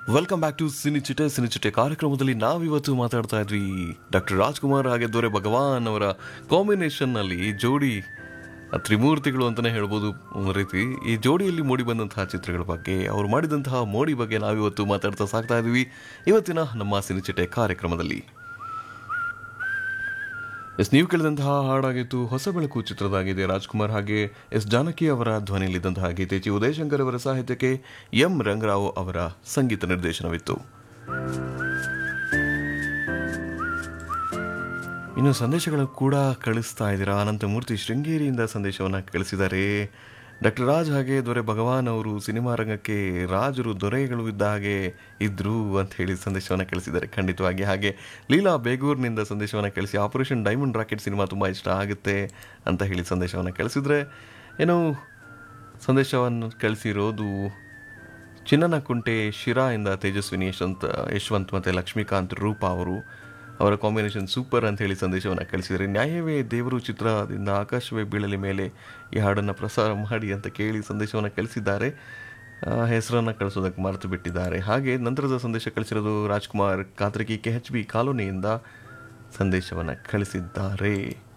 welcome back to ಸಿನಿಚಿಟೆ ಸಿನಿಚಿಟೆ ಕಾರ್ಯಕ್ರಮದಲ್ಲಿ ನಾವಿವತ್ತು ಮಾತಾಡ್ತಾ ಇದ್ವಿ ಡಾಕ್ಟರ್ ರಾಜ್ಕುಮಾರ್ ಹಾಗೆ ದೊರೆ ಭಗವಾನ್ ಅವರ ಕಾಂಬಿನೇಷನ್ನಲ್ಲಿ ಜೋಡಿ ಆ ತ್ರಿಮೂರ್ತಿಗಳು ಅಂತಲೇ ಹೇಳ್ಬೋದು ಒಂದು ರೀತಿ ಈ ಜೋಡಿಯಲ್ಲಿ ಮೂಡಿ ಬಂದಂತಹ ಚಿತ್ರಗಳ ಬಗ್ಗೆ ಅವರು ಮಾಡಿದಂತಹ ಮೋಡಿ ಬಗ್ಗೆ ನಾವಿವತ್ತು ಮಾತಾಡ್ತಾ ಸಾಕ್ತಾ ಇದ್ವಿ ಇವತ್ತಿನ ನಮ್ಮ ಸಿನಿಚಿಟೆ ಕಾರ್ಯಕ್ರಮದಲ್ಲಿ ಎಸ್ ನೀವು ಕೇಳಿದಂತಹ ಹಾಡಾಗಿತ್ತು ಹೊಸ ಬೆಳಕು ಚಿತ್ರದಾಗಿದೆ ರಾಜ್ಕುಮಾರ್ ಹಾಗೆ ಎಸ್ ಜಾನಕಿ ಅವರ ಧ್ವನಿಯಲ್ಲಿದ್ದಂತಹ ಗೀತೆ ಚಿ ಉದಯಶಂಕರ್ ಅವರ ಸಾಹಿತ್ಯಕ್ಕೆ ಎಂ ರಂಗರಾವ್ ಅವರ ಸಂಗೀತ ನಿರ್ದೇಶನವಿತ್ತು ಇನ್ನು ಸಂದೇಶಗಳು ಕೂಡ ಕಳಿಸ್ತಾ ಇದ್ದೀರಾ ಅನಂತಮೂರ್ತಿ ಶೃಂಗೇರಿಯಿಂದ ಸಂದೇಶವನ್ನು ಕಳಿಸಿದ್ದಾರೆ ಡಾಕ್ಟರ್ ರಾಜ್ ಹಾಗೆ ದೊರೆ ಭಗವಾನ್ ಅವರು ಸಿನಿಮಾ ರಂಗಕ್ಕೆ ರಾಜರು ದೊರೆಗಳು ಇದ್ದ ಹಾಗೆ ಇದ್ರು ಅಂತ ಹೇಳಿ ಸಂದೇಶವನ್ನು ಕಳಿಸಿದ್ದಾರೆ ಖಂಡಿತವಾಗಿ ಹಾಗೆ ಲೀಲಾ ಬೇಗೂರ್ನಿಂದ ಸಂದೇಶವನ್ನು ಕಳಿಸಿ ಆಪರೇಷನ್ ಡೈಮಂಡ್ ರಾಕೆಟ್ ಸಿನಿಮಾ ತುಂಬ ಇಷ್ಟ ಆಗುತ್ತೆ ಅಂತ ಹೇಳಿ ಸಂದೇಶವನ್ನು ಕಳಿಸಿದ್ರೆ ಏನು ಸಂದೇಶವನ್ನು ಕಳಿಸಿರೋದು ಚಿನ್ನನ ಕುಂಟೆ ಶಿರಾ ಇಂದ ತೇಜಸ್ವಿನಿ ಯಶವಂತ್ ಯಶವಂತ್ ಮತ್ತು ಲಕ್ಷ್ಮೀಕಾಂತ್ ರೂಪ ಅವರು ಅವರ ಕಾಂಬಿನೇಷನ್ ಸೂಪರ್ ಅಂತ ಹೇಳಿ ಸಂದೇಶವನ್ನು ಕಳಿಸಿದರೆ ನ್ಯಾಯವೇ ದೇವರು ಚಿತ್ರದಿಂದ ಆಕಾಶವೇ ಬೀಳಲಿ ಮೇಲೆ ಈ ಹಾಡನ್ನು ಪ್ರಸಾರ ಮಾಡಿ ಅಂತ ಕೇಳಿ ಸಂದೇಶವನ್ನು ಕಳಿಸಿದ್ದಾರೆ ಹೆಸರನ್ನು ಕಳಿಸೋದಕ್ಕೆ ಮರೆತು ಬಿಟ್ಟಿದ್ದಾರೆ ಹಾಗೆ ನಂತರದ ಸಂದೇಶ ಕಳಿಸಿರೋದು Rajkumar Kathriki K H B ಕಾಲೋನಿಯಿಂದ ಸಂದೇಶವನ್ನು ಕಳಿಸಿದ್ದಾರೆ